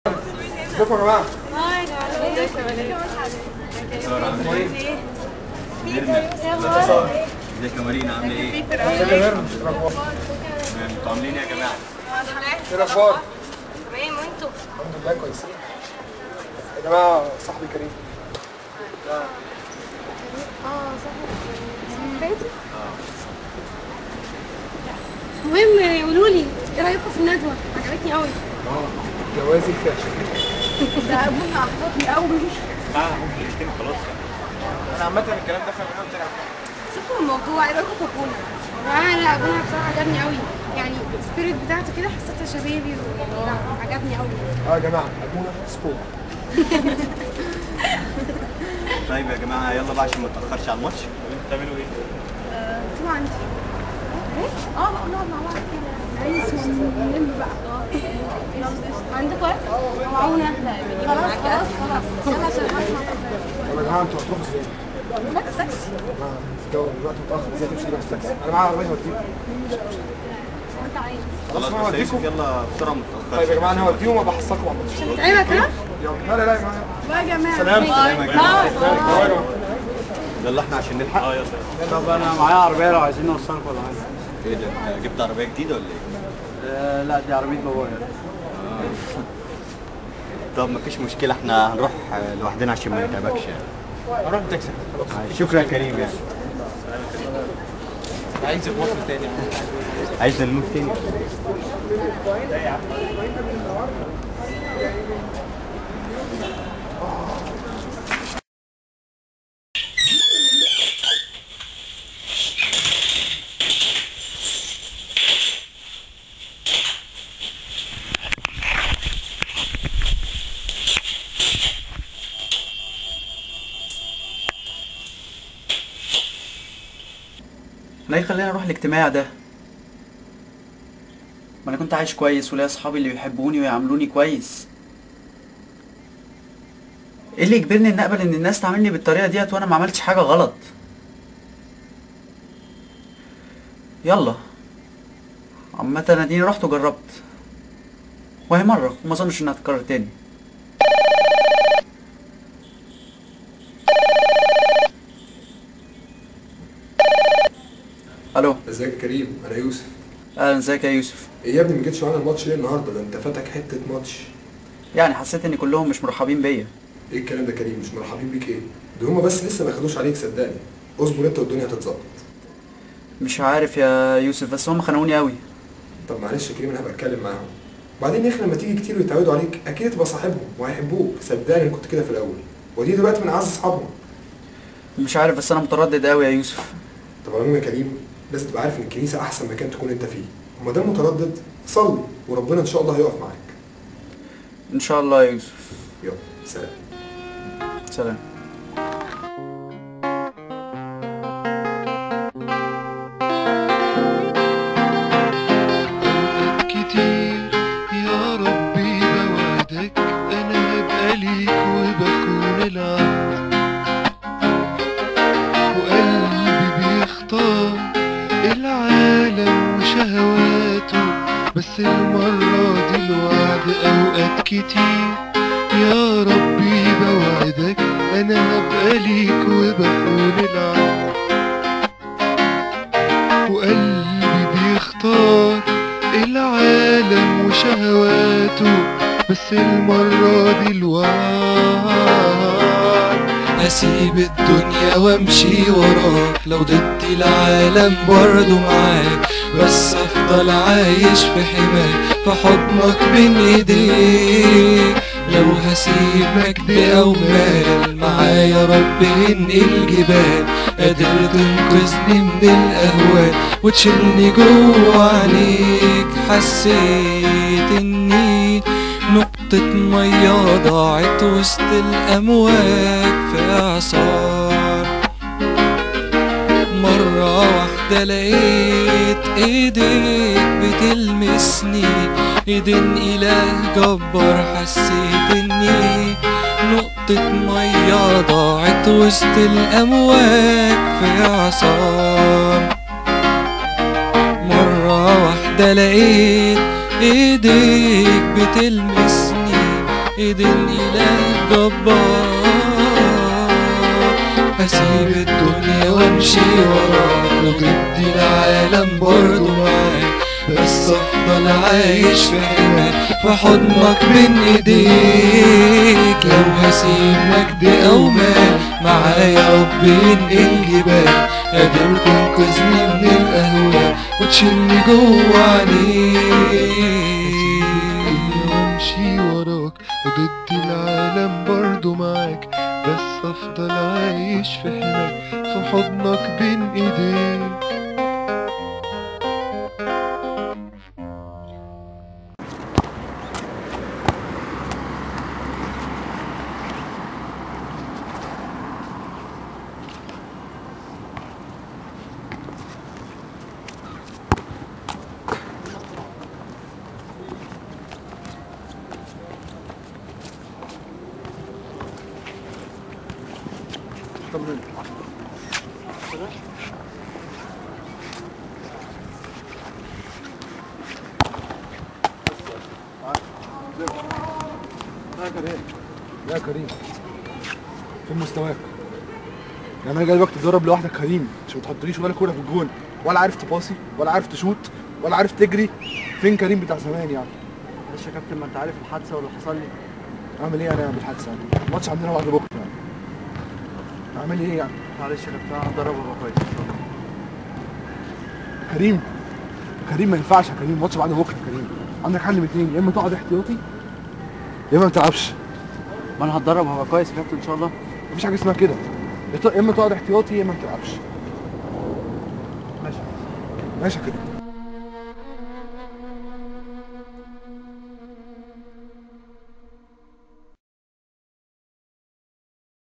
ازيكم يا جماعه ازيك يا مارينا عامله ايه؟ ازيك يا ميرنا ايه الاخبار تمام انتوا عاملين ايه يا جماعه؟ ايه الاخبار تمام وانتوا الحمد لله كويسين يا جماعه صاحبي كريم اه صح المهم قولوا لي ايه رايكم في الندوه عجبتني قوي اه جوازي فاشل ده ابونا عجبتني قوي انا عامه الكلام ده خلينا قلت لك سيبكم من الموضوع ايه رايكم في ابونا لا لا ابونا بصراحه عجبني قوي يعني السبيريت بتاعته كده حسيتها شبابي و... لا عجبني قوي اه يا جماعه ابونا سبور طيب يا جماعه يلا بقى عشان ما نتاخرش على الماتش بتعملوا ايه؟ طبعا اه بقى نقعد مع بعض كده عايز ونلم بقى عندك وقت؟ معانا خلاص خلاص خلاص يلا عشان هسمع يا جماعه انتوا هتروحوا ازاي؟ تاكسي ما الجو دلوقتي متاخر ازاي تمشي بقى في التاكسي انا معايا عربيه هوديكم انت عايز خلاص خلاص انا بس يا يوسف هوديكم يلا بسرعه ما تتاخرش طيب يا جماعه انا هوديهم وبحصلكم على الماتش تعبك ها؟ يلا لا لا لا يا جماعه بقى يا جماعه سلام. سلام يا جماعه باي يا جماعه يلا احنا عشان نلحق اه يلا طب انا معايا عربيه لو عايزين نوصلك ولا حاجه ايه ده انت جبت عربيه جديده ولا ايه؟ آه لا دي عربيه بابايا طب مفيش مشكله احنا هنروح آه، لوحدنا عشان ما نتعبكش يعني هروح التاكسي خلاص شكرا يا كريم يعني عايز الماتش تاني عايز نلمك تاني لا يخليني اروح الاجتماع ده ما انا كنت عايش كويس وليا اصحابي اللي بيحبوني ويعاملوني كويس ايه اللي يجبرني ان اقبل ان الناس تعاملني بالطريقه ديت وانا ما عملتش حاجه غلط يلا عامه انا اديني رحت وجربت وهي مره وما اظنش انها تتكرر تاني الو ازيك يا كريم انا يوسف اهلا ازيك يا يوسف ايه يا ابني ما جيتش معانا الماتش ليه النهارده ده انت فاتك حته ماتش يعني حسيت ان كلهم مش مرحبين بيا ايه الكلام ده كريم مش مرحبين بيك ايه ده هما بس لسه ما خدوش عليك صدقني اصبر انت والدنيا هتتظبط مش عارف يا يوسف بس هم خانقوني قوي طب معلش يا كريم انا هبقى اتكلم معاهم بعدين يا اخي لما تيجي كتير ويتعودوا عليك اكيد تبقى صاحبهم وهيحبوك صدقني أنا كنت كده في الاول ودي دلوقتي من اعز اصحابهم مش عارف بس انا متردد قوي يا يوسف طب على العموم يا كريم لازم تبقى عارف ان الكنيسه احسن مكان تكون انت فيه وما دام متردد صلي وربنا ان شاء الله هيقف معاك ان شاء الله يا يوسف يلا سلام سلام كتير يا ربي بوعدك انا هبقى ليك وبكون العبد وقلبي بيختار العالم وشهواته بس المرة دي الوعد اوقات كتير يا ربي بوعدك انا هبقى ليك وبكون العبد وقلبي بيختار العالم وشهواته بس المرة دي الوعد هسيب الدنيا وامشي وراك لو ضد العالم برضو معاك بس افضل عايش في حماك في حضنك بين ايديك لو هسيب مجد او مال معايا رب انقل جبال قادر تنقذني من الاهوال وتشيلني جوه عينيك حسيت اني نقطة مية ضاعت وسط الأمواج في إعصار مرة واحدة لقيت ايديك بتلمسني ايدين إله جبار حسيت اني نقطة مية ضاعت وسط الأمواج في إعصار مرة واحدة لقيت ايديك بتلمسني ايدين اله جبار هسيب الدنيا وامشي وراك وضد العالم برضو معاك بس افضل عايش في حماك في حضنك بين ايديك لو هسيب مجد او مال معايا رب ينقل جبال قادر تنقذني من الاهوال وتشيلني جوا عينيك وامشي وراك وضد العالم برضو معاك بس افضل عايش في حماك في حضنك بين ايديك يا كريم فين مستواك؟ يعني انا جايبك تتدرب لوحدك كريم مش ما تحطليش ولا كوره في الجون ولا عارف تباصي ولا عارف تشوت ولا عارف تجري فين كريم بتاع زمان يعني معلش يا كابتن ما انت عارف الحادثه واللي حصل لي اعمل ايه انا يعني بالحادثه يعني الماتش عندنا بعد بكره يعني اعمل ايه يعني معلش يا كابتن انا هتدرب وابقى كويس ان شاء الله كريم كريم ما ينفعش يا كريم الماتش بعد بكره يا كريم عندك حل من اتنين يا اما تقعد احتياطي يا اما ما تلعبش ما انا هتدرب وهبقى كويس يا كابتن ان شاء الله مفيش حاجه اسمها كده يا ت- يا اما تقعد احتياطي يا اما ما تلعبش ماشي ماشي يا كريم